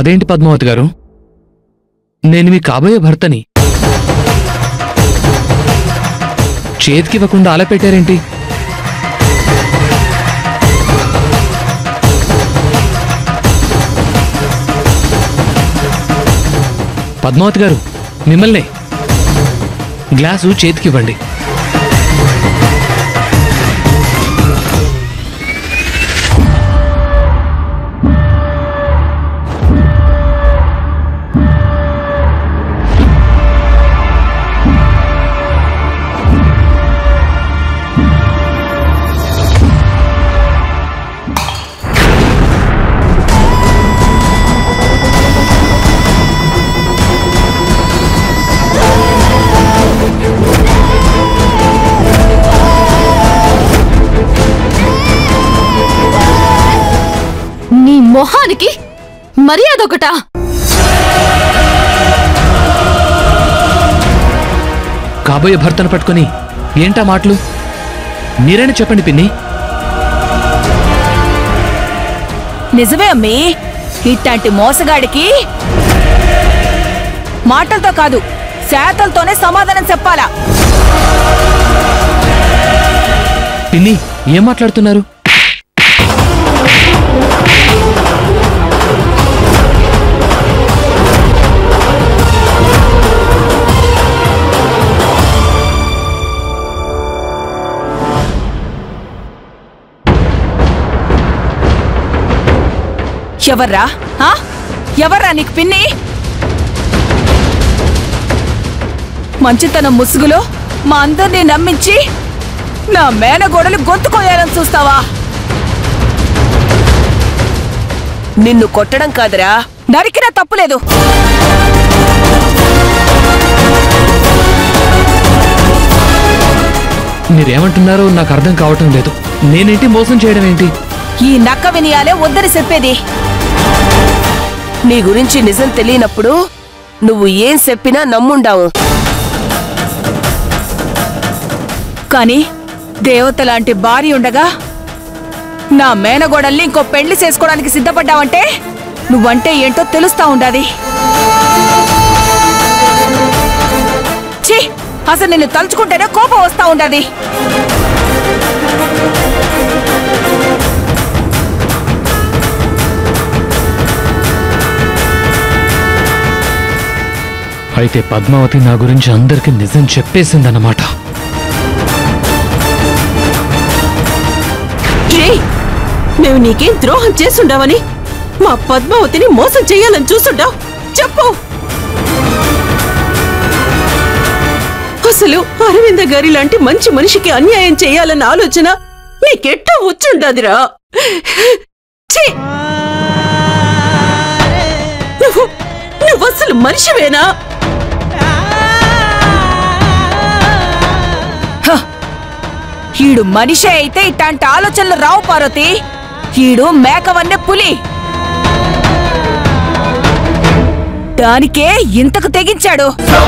అదేంటి పద్మావతి గారు నేను మీ కాబోయే భర్తని చేతికివ్వకుండా అలా పెట్టారేంటి పద్మావతి గారు మిమ్మల్నే గ్లాసు చేతికివ్వండి నీ మొహానికి మర్యాద ఒకటా కాబోయే భర్తను పట్టుకొని ఏంటా మాటలు మీరైనా చెప్పండి పిన్ని నిజమే అమ్మీ ఇట్లాంటి మోసగాడికి మాటలతో కాదు శాతలతోనే సమాధానం చెప్పాలా పిన్ని ఏం మాట్లాడుతున్నారు ఎవర్రా ఆ? ఎవర్రా నీకు పిన్ని మంచితనం ముసుగులో మా అందరినీ నమ్మించి నా మేనగోడలు గొంతుకోయాలని చూస్తావా నిన్ను కొట్టడం కాదురా నరికినా తప్పులేదు మీరేమంటున్నారో నాకు అర్థం కావటం లేదు నేనేంటి మోసం చేయడం ఏంటి ఈ నక్క వినియాలే వద్దని చెప్పేది నీ గురించి నిజం తెలియనప్పుడు నువ్వు ఏం చెప్పినా నమ్ముండావు కాని దేవత లాంటి భార్య ఉండగా నా మేనగోడల్ని ఇంకో పెళ్లి చేసుకోవడానికి సిద్ధపడ్డావంటే నువ్వంటే ఏంటో తెలుస్తా ఉండాది ఛీ అసలు నిన్ను తలుచుకుంటేనే కోపం వస్తా ఉండాది అయితే పద్మావతి నా గురించి అందరికీ నిజం చెప్పేసిందన్నమాట ఏయ్ మేము నీకేం ద్రోహం చేసుండావని మా పద్మావతిని మోసం చెయ్యాలని చూసుండావు చెప్పు అసలు అరవింద గారి లాంటి మంచి మనిషికి అన్యాయం చేయాలన్న ఆలోచన నీకెట్టా వచ్చుండదురా ఛీ! నువ్వు నువ్వు అసలు మనిషివేనా హ! ఈడు మనిషే అయితే ఇట్లాంటి ఆలోచనలు రావు పార్వతి ఈడు మేకవన్నె పులి దానికే ఇంతకు తెగించాడు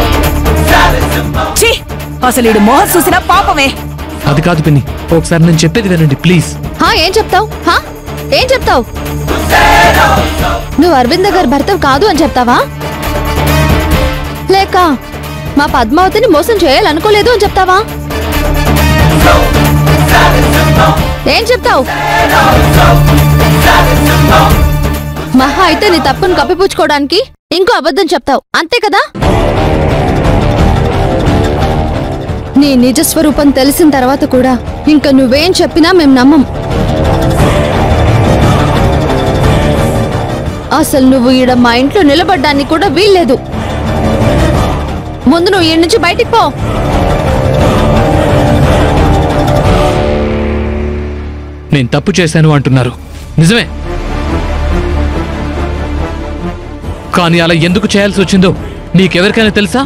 ఛీ! అసలు ఈడు మొహం చూసిన పాపమే అది కాదు పిన్ని ఒకసారి నేను చెప్పేది వినండి ప్లీజ్ హా ఏం చెప్తావు హా ఏం చెప్తావు నువ్వు అరవింద గారి భర్త కాదు అని చెప్తావా లేక మా పద్మావతిని మోసం చేయాలనుకోలేదు అని చెప్తావా ఏం చెప్తావు మహా అయితే నీ తప్పును కప్పిపుచ్చుకోవడానికి ఇంకో అబద్ధం చెప్తావు అంతే కదా నీ నిజ స్వరూపం తెలిసిన తర్వాత కూడా ఇంకా నువ్వేం చెప్పినా మేం నమ్మం అసలు నువ్వు ఈడ మా ఇంట్లో నిలబడ్డానికి కూడా వీల్లేదు ముందు నువ్వు ఈడ నుంచి బయటికి పో నేను తప్పు చేశాను అంటున్నారు నిజమే కానీ అలా ఎందుకు చేయాల్సి వచ్చిందో నీకెవరికైనా తెలుసా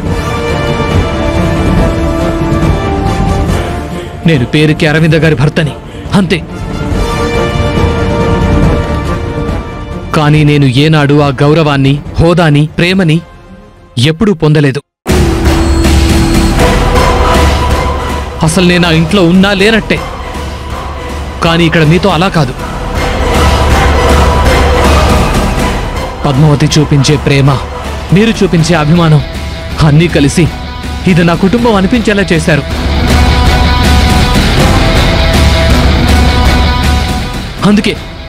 నేను పేరుకి అరవింద గారి భర్తని అంతే కానీ నేను ఏనాడు ఆ గౌరవాన్ని హోదాని ప్రేమని ఎప్పుడూ పొందలేదు అసలు నేను ఆ ఇంట్లో ఉన్నా లేనట్టే కానీ ఇక్కడ మీతో అలా కాదు పద్మావతి చూపించే ప్రేమ మీరు చూపించే అభిమానం అన్నీ కలిసి ఇది నా కుటుంబం అనిపించేలా చేశారు అందుకే